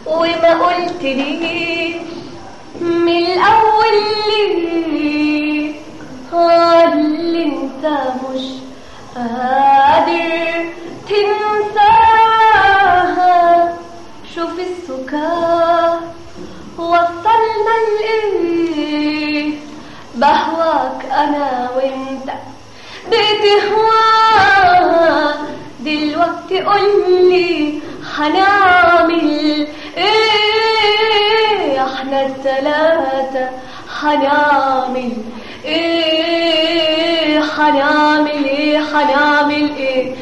وما قلت لي من الأول ليه اللي انت مش قادر تنساها شوف السكات وصلنا لإيه بهواك أنا وانت بتهواها دلوقتي قولي هنعمل ايه احنا التلاتة هنعمل ايه هنعمل ايه هنعمل ايه